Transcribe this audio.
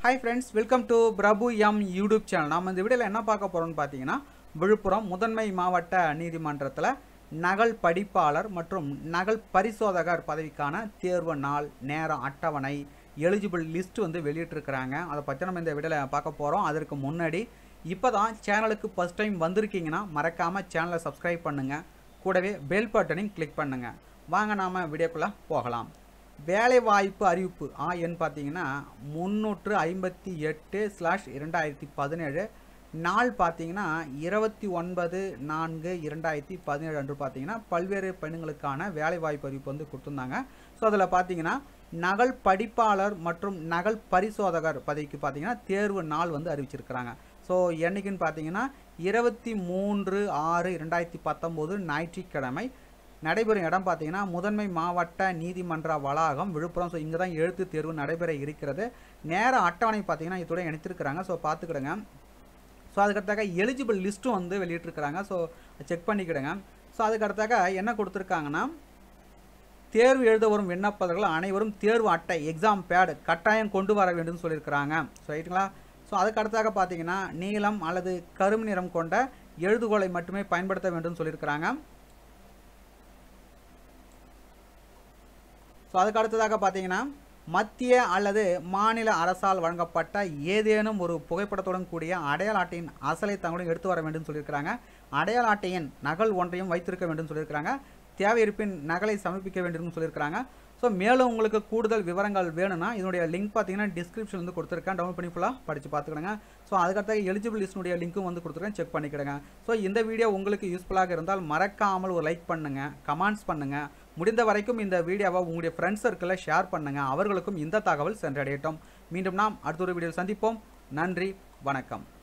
hi friends welcome to Prabhu M YouTube channel நம்ம இந்த வீடியோவில் என்ன பார்க்க போகிறோம்னு பார்த்தீங்கன்னா விழுப்புரம் முதன்மை மாவட்ட நீதிமன்றத்தில் நகல் படிப்பாளர் மற்றும் நகல் பரிசோதகர் பதவிக்கான தேர்வு நாள் நேரம் அட்டவணை எலிஜிபிள் லிஸ்ட் வந்து வெளியிட்டிருக்கிறாங்க அதை பற்றி நம்ம இந்த வீடியோவில் பார்க்க போகிறோம் அதற்கு முன்னாடி இப்போ தான் சேனலுக்கு ஃபஸ்ட் டைம் வந்திருக்கீங்கன்னா மறக்காமல் சேனலை சப்ஸ்கிரைப் பண்ணுங்கள் கூடவே பெல் பட்டனையும் கிளிக் பண்ணுங்கள் வாங்க நாம் வீடியோக்குள்ளே போகலாம் வேலைவாய்ப்பு அறிவிப்பு ஆ எண் பார்த்தீங்கன்னா முந்நூற்று ஐம்பத்தி எட்டு ஸ்லாஷ் இரண்டாயிரத்தி பதினேழு நாள் பார்த்தீங்கன்னா இருபத்தி ஒன்பது நான்கு இரண்டாயிரத்தி பதினேழு அன்று பார்த்தீங்கன்னா பல்வேறு பெண்களுக்கான வேலைவாய்ப்பு அறிவிப்பு வந்து கொடுத்துருந்தாங்க ஸோ அதில் பார்த்தீங்கன்னா நகல் படிப்பாளர் மற்றும் நகல் பரிசோதகர் பதவிக்கு பார்த்தீங்கன்னா தேர்வு நாள் வந்து அறிவிச்சிருக்கிறாங்க ஸோ என்னைக்குன்னு பார்த்தீங்கன்னா இருபத்தி மூன்று ஆறு இரண்டாயிரத்தி பத்தொம்போது ஞாயிற்றுக்கிழமை நடைபெறும் இடம் பார்த்தீங்கன்னா முதன்மை மாவட்ட நீதிமன்ற வளாகம் விழுப்புரம் ஸோ இங்கே தான் எழுத்து தேர்வு நடைபெற இருக்கிறது நேர அட்டவணை பார்த்தீங்கன்னா இதோட இணைத்திருக்கிறாங்க ஸோ பார்த்துக்கிடுங்க ஸோ அதுக்கடுத்தாக எலிஜிபிள் லிஸ்ட்டும் வந்து வெளியிட்டிருக்கிறாங்க ஸோ செக் பண்ணிக்கிடுங்க ஸோ அதுக்கடுத்தாக என்ன கொடுத்துருக்காங்கன்னா தேர்வு எழுத வரும் விண்ணப்பர்கள் அனைவரும் தேர்வு அட்டை எக்ஸாம் பேடு கட்டாயம் கொண்டு வர வேண்டும் சொல்லியிருக்கிறாங்க ஸோ ரைட்டுங்களா ஸோ அதுக்கு அடுத்தாக பார்த்தீங்கன்னா நீலம் அல்லது கருமை நிறம் கொண்ட எழுதுகோலை மட்டுமே பயன்படுத்த வேண்டும் சொல்லியிருக்கிறாங்க ஸோ அதுக்கு அடுத்ததாக பார்த்தீங்கன்னா மத்திய அல்லது மாநில அரசால் வழங்கப்பட்ட ஏதேனும் ஒரு புகைப்படத்துடன் கூடிய அடையாள அட்டையின் அசலை தங்களுடன் எடுத்து வர வேண்டும் சொல்லியிருக்கிறாங்க அடையாள அட்டையின் நகல் ஒன்றையும் வைத்திருக்க வேண்டும் சொல்லியிருக்கிறாங்க தேவை இருப்பின் நகலை சமர்ப்பிக்க வேண்டும் சொல்லியிருக்கிறாங்க ஸோ மேலும் உங்களுக்கு கூடுதல் விவரங்கள் வேணும்னா இதனுடைய லிங்க் பார்த்தீங்கன்னா டிஸ்கிரிப்ஷன் வந்து கொடுத்துருக்கேன் டவுன்லோட் பண்ணி ஃபுல்லாக படித்து பார்த்துக்கிடுங்க ஸோ அதுக்கடுத்த எலிஜிபிள் லிஸ்ட்னுடைய லிங்க்கும் வந்து கொடுத்துருக்கேன் செக் பண்ணிக்கிடுங்க ஸோ இந்த வீடியோ உங்களுக்கு யூஸ்ஃபுல்லாக இருந்தால் மறக்காமல் ஒரு லைக் பண்ணுங்கள் கமெண்ட்ஸ் பண்ணுங்கள் முடிந்த வரைக்கும் இந்த வீடியோவை உங்களுடைய ஃப்ரெண்ட்ஸ் சர்க்கிளில் ஷேர் பண்ணுங்கள் அவர்களுக்கும் இந்த தகவல் சென்றடையட்டும் மீண்டும் நாம் அடுத்த ஒரு வீடியோவில் சந்திப்போம் நன்றி வணக்கம்